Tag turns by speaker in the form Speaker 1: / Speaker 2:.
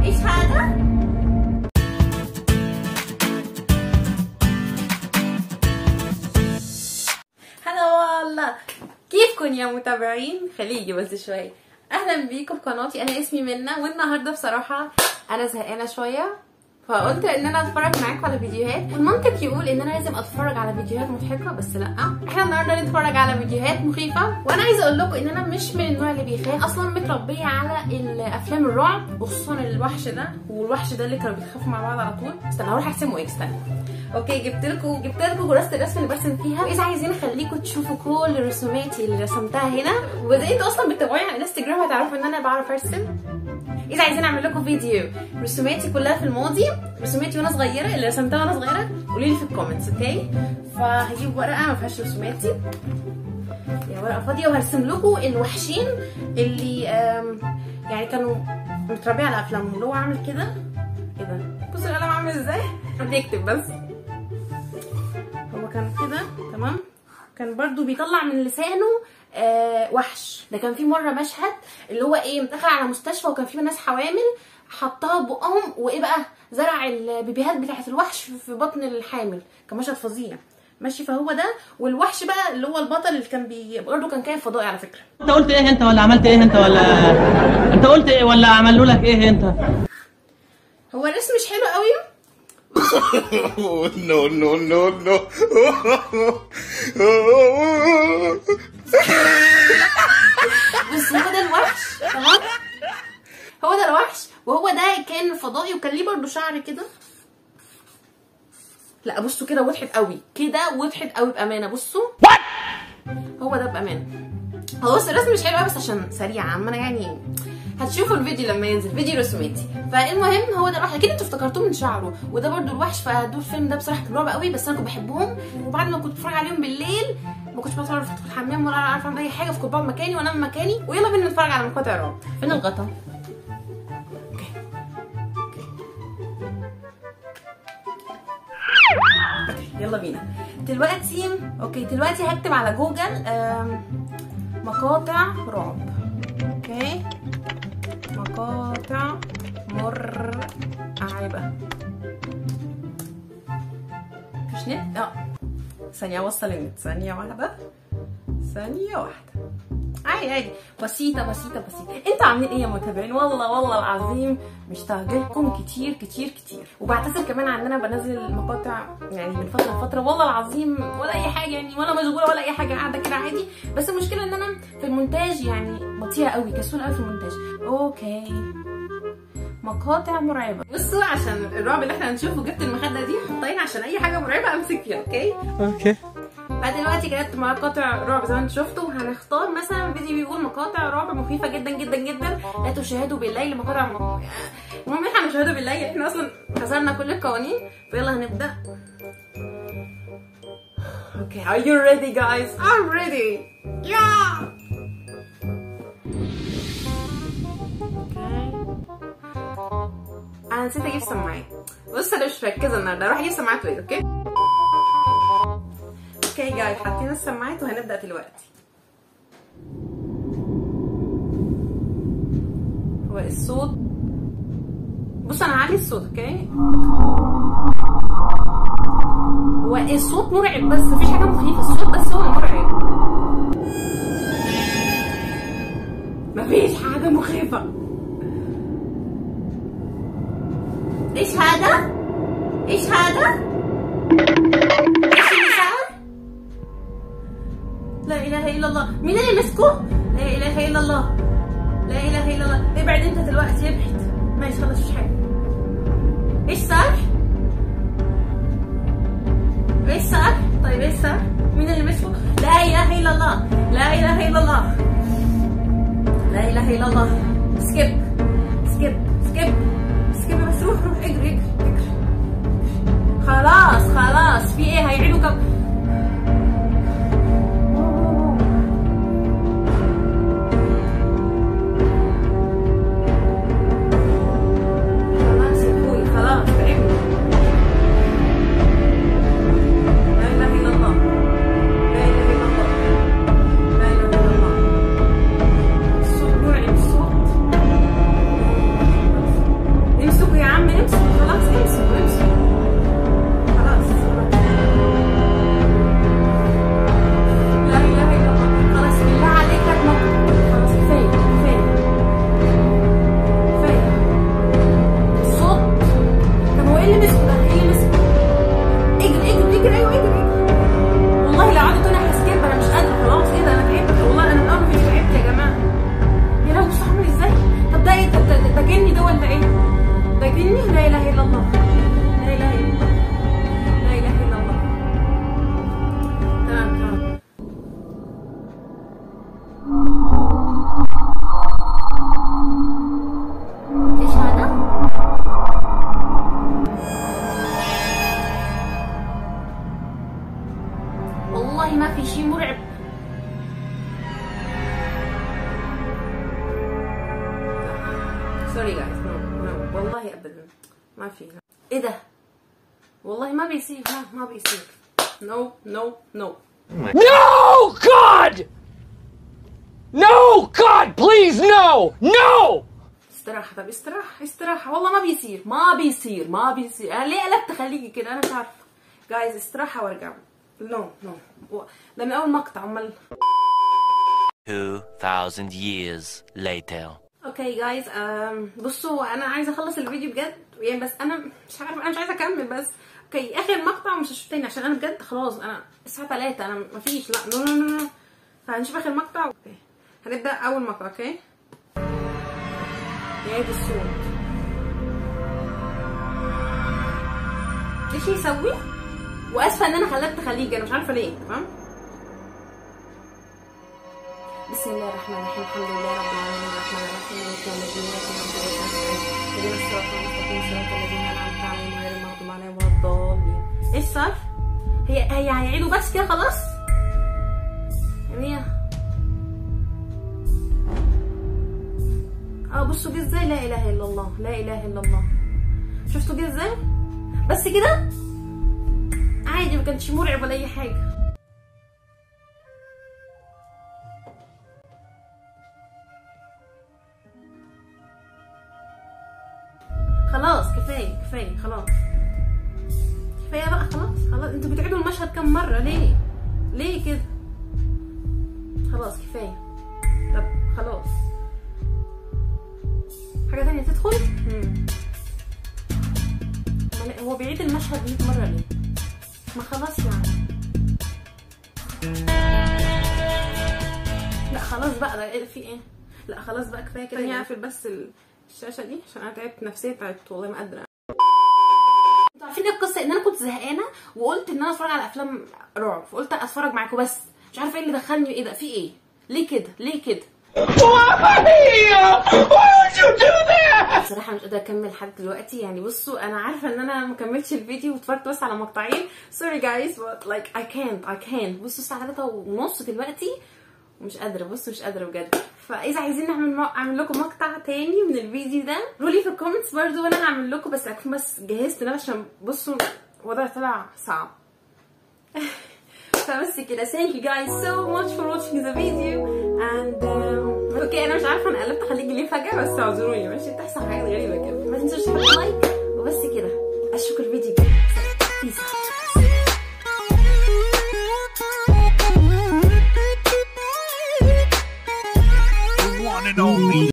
Speaker 1: ايش هذا؟ هلا والله كيفكم يا متابعين خليجي بس شوي اهلا بيكم في قناتي انا اسمي منى والنهارده بصراحه انا زهقانه شويه فقلت ان انا اتفرج معاكم على فيديوهات والمنطق يقول ان انا لازم اتفرج على فيديوهات مضحكه بس لا احنا النهارده نتفرج على فيديوهات مخيفه وانا عايزه اقول لكم ان انا مش من النوع اللي بيخاف اصلا متربيه على الافلام الرعب وخصوصا الوحش ده والوحش ده اللي كانوا بيخافوا مع بعض على طول استنى هروح ارسمه ايه استنى اوكي جبت لكم جبت لكم كراسه الرسم اللي برسم فيها واذا عايزين اخليكم تشوفوا كل رسوماتي اللي رسمتها هنا واذا انتوا اصلا بتتابعوني على الانستجرام هتعرفوا ان انا بعرف ارسم اذا عايزين اعمل لكم فيديو رسوماتي كلها في الماضي رسوماتي وانا صغيره اللي رسمتها وانا صغيره قولوا لي في الكومنتس اوكي فهجيب ورقه ما فيهاش رسوماتي يا ورقه فاضيه وهرسم لكم الوحشين اللي آم، يعني كانوا متربيه على افلامهم اللي هو عامل كده ايه ده بصوا القلم عامل ازاي بيكتب بس هو كان كده تمام كان برضو بيطلع من لسانه آه وحش ده كان في مره مشهد اللي هو ايه دخل على مستشفى وكان في ناس حوامل حطها بقهم وايه بقى زرع البيبيهات بتاعت الوحش في بطن الحامل كان مشهد فظيع ماشي فهو ده والوحش بقى اللي هو البطل اللي كان بي برضه كان كائن فضائي على فكره
Speaker 2: انت قلت ايه انت ولا عملت ايه انت ولا انت قلت ايه ولا عملوا لك ايه انت
Speaker 1: هو الرسم مش حلو قوي
Speaker 3: Oh, no, no, no, no.
Speaker 1: بس هو ده الوحش تمام هو ده الوحش وهو ده كان فضائي وكان ليه برضه شعر كده لا بصوا كده وضحت قوي كده وضحت قوي بامانه بصوا هو ده بامانه هو بص الرسم مش حلو قوي بس عشان سريع عم انا يعني هتشوفوا الفيديو لما ينزل فيديو رسوماتي فالمهم هو ده الوحش اكيد انتوا افتكرتوه من شعره وده برضو الوحش فدول الفيلم ده بصراحه كان رعب قوي بس انا كنت بحبهم وبعد ما كنت بتفرج عليهم بالليل ما كنتش بعرف ادخل الحمام ولا اعرف اعمل اي حاجه فكنت بقعد مكاني وانام مكاني ويلا بينا نتفرج على مقاطع رعب فين الغطا يلا بينا دلوقتي اوكي دلوقتي هكتب على جوجل آم، مقاطع رعب اوكي مقاطع مرعبة مفيش نت اه ثانية اوصل النت ثانية واحدة ثانية واحدة عادي عادي بسيطة بسيطة بسيطة انتوا عاملين ايه يا متابعين والله والله العظيم مشتاقة لكم كتير كتير كتير وبعتذر كمان عن ان انا بنزل مقاطع يعني من فترة لفترة والله العظيم ولا اي حاجة يعني ولا مشغولة ولا اي حاجة قاعدة كده عادي بس المشكلة ان انا في المونتاج يعني بطيئة قوي كسولة قوي في المونتاج اوكي مقاطع مرعبة بصوا عشان الرعب اللي احنا هنشوفه جبت المخدة دي حطينا عشان اي حاجة مرعبة امسك فيها اوكي
Speaker 2: اوكي
Speaker 1: فدلوقتي جت مقاطع رعب زي ما انتم شفتوا هنختار مثلا فيديو بيقول مقاطع رعب مخيفه جدا جدا جدا لا تشاهدوا بالليل مقاطع م... المهم احنا هنشاهدوا بالليل احنا اصلا كسرنا كل القوانين فيلا هنبدا اوكي are you ready guys I'm ready yeah اوكي انا نسيت اجيب سماعات بص انا مش مركزه النهارده اروح اجيب سماعات وين اوكي اوكي جاي حاطين السماعات وهنبدا دلوقتي هو الصوت بص انا هعلي الصوت اوكي هو الصوت مرعب بس مفيش حاجه مخيفه الصوت بس هو مرعب مفيش حاجه مخيفه ايش هذا ايش هذا ايش اللي صار لا اله الا الله مين اللي مسكه لا اله الا الله لا اله الا الله ابعد انت دلوقتي ابعد ماشي خلاص مش حاجه ايش صار ايش صار طيب ايش صار مين اللي مسكه لا اله الا الله لا اله الا الله لا اله الا الله سكيب سكيب سكيب سكيب بس روح روح اجري اجري اجري خلاص خلاص في ايه هيعيدوا كم خلاص يا اخوي خلاص تعبنا لا اله الا الله لا اله الا الله لا اله الا الله الصوت مرعب الصوت مني لا اله الا الله لا اله الا الله لا اله الا الله تمام تمام ايش هذا؟ والله ما في شيء مرعب سوري جايز نو نو والله ابدا ما في ايه ده والله ما بيصير ما ما بيصير نو نو نو
Speaker 4: No, God! No, God, please, no! No!
Speaker 1: استراحة طب استراحة استراحة والله ما بيصير ما بيصير ما بيصير انا ليه قلبت خليكي كده انا مش عارفة جايز استراحة وارجع نو نو ده من اول مقطع امال
Speaker 5: 2,000 years later.
Speaker 1: اوكي جايز بصوا انا عايزه اخلص الفيديو بجد يعني بس انا مش عارفه انا مش عايزه اكمل بس اوكي اخر مقطع ومش هشوف تاني عشان انا بجد خلاص انا الساعه 3 انا مفيش لا نو نو نو نو فهنشوف اخر مقطع اوكي هنبدا اول مقطع اوكي نعيد الصوت ايش يسوي واسفه ان انا خلبت خليج انا مش عارفه ليه تمام بسم الله الرحمن الرحيم الحمد لله رب العالمين الرحمن الرحيم مالك يوم الدين اياك نعبد واياك نستعين اهدنا الصراط المستقيم صراط الذين انعمت عليهم غير المغضوب عليهم ولا الضالين ايش صار؟ هي هي هيعيدوا بس كده خلاص؟ يعني هي اه بصوا جه ازاي لا اله الا الله لا اله الا الله شفتوا جه ازاي؟ بس كده؟ عادي ما كانش مرعب ولا اي حاجه خلاص كفايه كفايه خلاص كفايه بقى خلاص خلاص انتوا بتعيدوا المشهد كم مره ليه ليه كده خلاص كفايه طب خلاص حاجه تانية تدخل مم. أمال هو بيعيد المشهد 100 مره ليه ما خلاص يعني لا خلاص بقى ده إيه في ايه لا خلاص بقى كفايه كده يعني اقفل بس الشاشه دي عشان انا تعبت نفسيا تعبت والله ما قادره انتوا عارفين إيه القصه ان انا كنت زهقانه وقلت ان انا اتفرج على افلام رعب فقلت اتفرج معاكم بس مش عارفه ايه اللي دخلني ايه ده في ايه ليه كده ليه كده بصراحه مش قادره اكمل لحد دلوقتي يعني بصوا انا عارفه ان انا ما كملتش الفيديو واتفرجت بس على مقطعين سوري جايز but like I can't I can't بصوا الساعه 3 ونص دلوقتي ومش قادره بصوا مش قادره بجد فاذا عايزين نعمل م... اعمل لكم مقطع تاني من الفيديو ده قولوا في الكومنتس برضو وانا هعمل لكم بس اكون بس جهزت نفسي عشان بصوا الوضع طلع صعب فبس كده thank you guys so much for watching the video and um, اوكي انا مش عارفه انا قلبت خليجي ليه فجاه بس اعذروني ماشي بتحصل حاجات غريبه كده ما تنسوش تحطوا لايك وبس كده اشوفكم الفيديو الجاي بيس
Speaker 3: One and only.